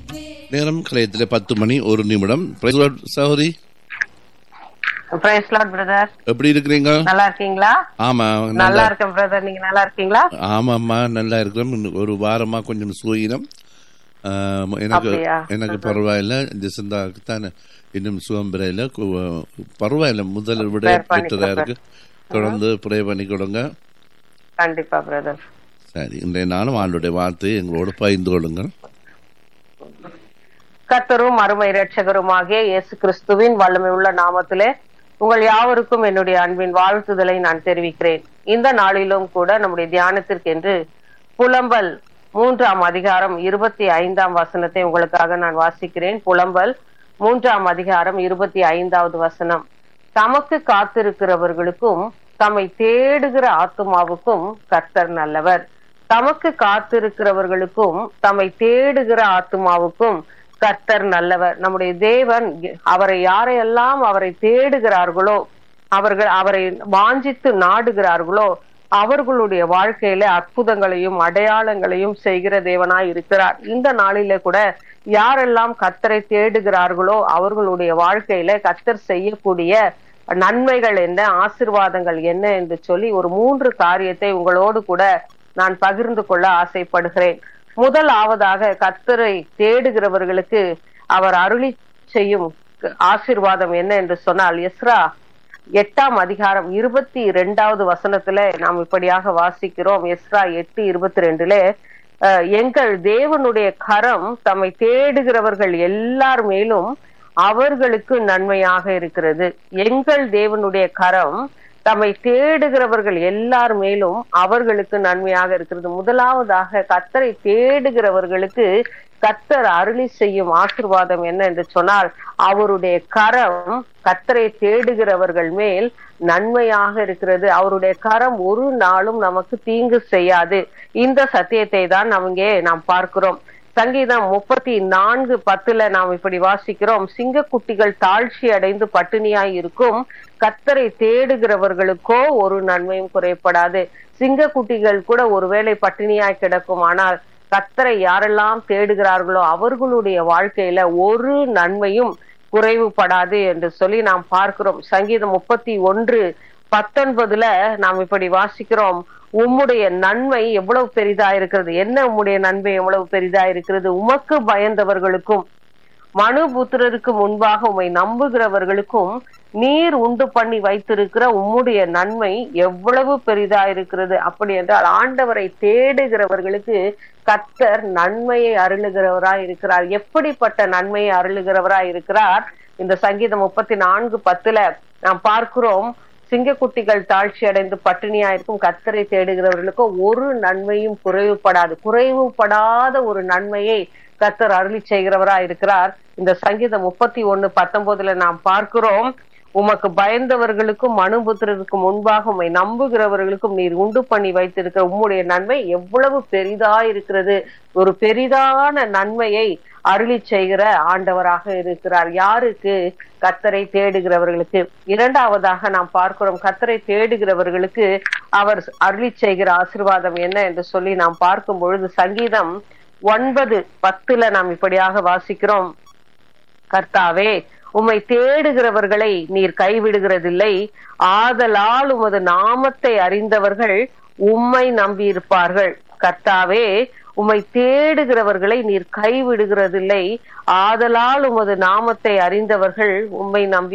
நேரம் கலையத்தில் பத்து மணி ஒரு நிமிடம் Praise the Lord, சகோதரி பிரைஸ் லார்ட் பிரதர் எப்படி இருக்கிறீங்க நல்லா இருக்கீங்களா ஆமா நல்லா நல்லா இருக்கேன் பிரதர் நீங்க நல்லா இருக்கீங்களா ஆமாம்மா நல்லா இருக்கிறோம் இன்னும் ஒரு வாரமா கொஞ்சம் சுயினம் ஆம், எனக்கு அப்படியா? எனக்கு பரவாயில்ல ஜெசந்தாக்கு தான் இன்னும் சுகம் பெறையில கு- பரவாயில்ல முதல் விட Prayer பண்ணி பெற்றதா கொடுங்க. இருக்கு தொடர்ந்து ப்ரே பண்ணி கொடுங்க கண்டிப்பா பிரதர் சரி இன்றைய நாளும் ஆண்டுடைய வார்த்தையை எங்களோடு பகிர்ந்து கொள்ளுங்கள் கர்த்தரும் அருமை இரட்சகருமாகிய இயேசு கிறிஸ்துவின் வல்லமை உள்ள நாமத்திலே உங்கள் யாவருக்கும் என்னுடைய அன்பின் வாழ்த்துதலை நான் தெரிவிக்கிறேன் இந்த நாளிலும் கூட நம்முடைய தியானத்திற்கென்று புலம்பல் மூன்றாம் அதிகாரம் இருபத்தி ஐந்தாம் வசனத்தை உங்களுக்காக நான் வாசிக்கிறேன் புலம்பல் மூன்றாம் அதிகாரம் இருபத்தி ஐந்தாவது வசனம் தமக்கு காத்திருக்கிறவர்களுக்கும் தம்மை தேடுகிற ஆத்துமாவுக்கும் கர்த்தர் நல்லவர் தமக்கு காத்திருக்கிறவர்களுக்கும் தம்மை தேடுகிற ஆத்துமாவுக்கும் கர்த்தர் நல்லவர் நம்முடைய தேவன் அவரை யாரையெல்லாம் அவரை தேடுகிறார்களோ அவர்கள் அவரை வாஞ்சித்து நாடுகிறார்களோ அவர்களுடைய வாழ்க்கையில அற்புதங்களையும் அடையாளங்களையும் செய்கிற தேவனாய் இருக்கிறார் இந்த நாளிலே கூட யாரெல்லாம் கர்த்தரை தேடுகிறார்களோ அவர்களுடைய வாழ்க்கையில கர்த்தர் செய்யக்கூடிய நன்மைகள் என்ன ஆசிர்வாதங்கள் என்ன என்று சொல்லி ஒரு மூன்று காரியத்தை உங்களோடு கூட நான் பகிர்ந்து கொள்ள ஆசைப்படுகிறேன் முதலாவதாக கர்த்தரை தேடுகிறவர்களுக்கு அவர் அருளி செய்யும் ஆசீர்வாதம் என்ன என்று சொன்னால் எஸ்ரா எட்டாம் அதிகாரம் இருபத்தி இரண்டாவது வசனத்துல நாம் இப்படியாக வாசிக்கிறோம் எஸ்ரா எட்டு இருபத்தி ரெண்டுல அஹ், எங்கள் தேவனுடைய கரம் தம்மை தேடுகிறவர்கள் எல்லார் மேலும் அவர்களுக்கு நன்மையாக இருக்கிறது எங்கள் தேவனுடைய கரம் தம்மை தேடுகிறவர்கள் எல்லார் மேலும் அவர்களுக்கு நன்மையாக இருக்கிறது முதலாவதாக கத்தரை தேடுகிறவர்களுக்கு கத்தர் அருளி செய்யும் ஆசிர்வாதம் என்ன என்று சொன்னால் அவருடைய கரம் கத்தரை தேடுகிறவர்கள் மேல் நன்மையாக இருக்கிறது அவருடைய கரம் ஒரு நாளும் நமக்கு தீங்கு செய்யாது இந்த சத்தியத்தை தான் நாம் இங்கே நாம் பார்க்கிறோம் சங்கீதம் முப்பத்தி நான்கு பத்துல நாம் இப்படி வாசிக்கிறோம் சிங்கக்குட்டிகள் தாழ்ச்சி அடைந்து பட்டினியாய் இருக்கும் கத்தரை தேடுகிறவர்களுக்கோ ஒரு நன்மையும் குறைப்படாது சிங்கக்குட்டிகள் கூட ஒருவேளை பட்டினியாய் கிடக்கும் ஆனால் கத்தரை யாரெல்லாம் தேடுகிறார்களோ அவர்களுடைய வாழ்க்கையில ஒரு நன்மையும் குறைவுபடாது என்று சொல்லி நாம் பார்க்கிறோம் சங்கீதம் முப்பத்தி ஒன்று பத்தொன்பதுல நாம் இப்படி வாசிக்கிறோம் உம்முடைய நன்மை எவ்வளவு பெரிதா இருக்கிறது என்ன உம்முடைய நன்மை எவ்வளவு பெரிதா இருக்கிறது உமக்கு பயந்தவர்களுக்கும் மனுபுத்திரருக்கு முன்பாக உம்மை நம்புகிறவர்களுக்கும் நீர் உண்டு பண்ணி வைத்திருக்கிற உம்முடைய நன்மை எவ்வளவு பெரிதா இருக்கிறது அப்படி என்றால் ஆண்டவரை தேடுகிறவர்களுக்கு கத்தர் நன்மையை அருளுகிறவராய் இருக்கிறார் எப்படிப்பட்ட நன்மையை அருளுகிறவராய் இருக்கிறார் இந்த சங்கீதம் முப்பத்தி நான்கு பத்துல நாம் பார்க்கிறோம் சிங்கக்குட்டிகள் தாழ்ச்சி அடைந்து பட்டினியா இருக்கும் கத்தரை தேடுகிறவர்களுக்கு ஒரு நன்மையும் குறைவுபடாது குறைவுபடாத ஒரு நன்மையை கத்தர் அருளி செய்கிறவரா இருக்கிறார் இந்த சங்கீதம் முப்பத்தி ஒண்ணு பத்தொன்பதுல நாம் பார்க்கிறோம் உமக்கு பயந்தவர்களுக்கும் மனுபுத்திரருக்கும் முன்பாக உம்மை நம்புகிறவர்களுக்கும் நீர் உண்டு பண்ணி வைத்திருக்கிற உம்முடைய நன்மை எவ்வளவு பெரிதா இருக்கிறது ஒரு பெரிதான நன்மையை அருளி செய்கிற ஆண்டவராக இருக்கிறார் யாருக்கு கத்தரை தேடுகிறவர்களுக்கு இரண்டாவதாக நாம் பார்க்கிறோம் கத்தரை தேடுகிறவர்களுக்கு அவர் அருளி செய்கிற ஆசிர்வாதம் என்ன என்று சொல்லி நாம் பார்க்கும் பொழுது சங்கீதம் ஒன்பது பத்துல நாம் இப்படியாக வாசிக்கிறோம் கர்த்தாவே உம்மை தேடுகிறவர்களை நீர் கைவிடுகிறதில்லை ஆதலால் உமது நாமத்தை அறிந்தவர்கள் உம்மை நம்பியிருப்பார்கள் கர்த்தாவே உம்மை தேடுகிறவர்களை நீர் கைவிடுகிறதில்லை ஆதலால் உமது நாமத்தை அறிந்தவர்கள் உம்மை நம்பி